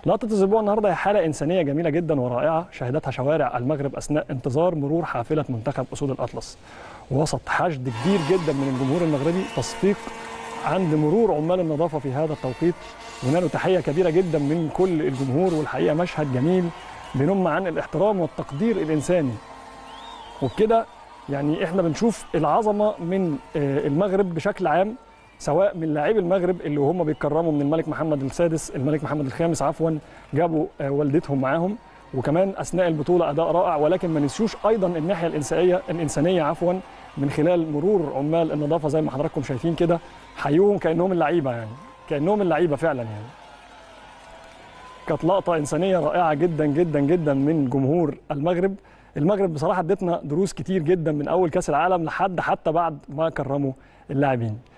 لقطه الاسبوع النهارده هي حاله انسانيه جميله جدا ورائعه شهدتها شوارع المغرب اثناء انتظار مرور حافله منتخب اسود الاطلس وسط حشد كبير جدا من الجمهور المغربي تصفيق عند مرور عمال النظافه في هذا التوقيت ونالوا تحيه كبيره جدا من كل الجمهور والحقيقه مشهد جميل بينم عن الاحترام والتقدير الانساني وبكده يعني احنا بنشوف العظمه من آه، المغرب بشكل عام سواء من لاعبي المغرب اللي هم بيتكرموا من الملك محمد السادس الملك محمد الخامس عفوا جابوا آه، والدتهم معاهم وكمان اثناء البطوله اداء رائع ولكن ما نسيوش ايضا الناحيه الانسانيه الانسانيه عفوا من خلال مرور عمال النظافه زي ما حضراتكم شايفين كده حيوهم كانهم اللعيبه يعني كانهم اللعيبه فعلا يعني كانت لقطه انسانيه رائعه جدا جدا جدا من جمهور المغرب المغرب بصراحه ادتنا دروس كتير جدا من اول كاس العالم لحد حتى بعد ما كرموا اللاعبين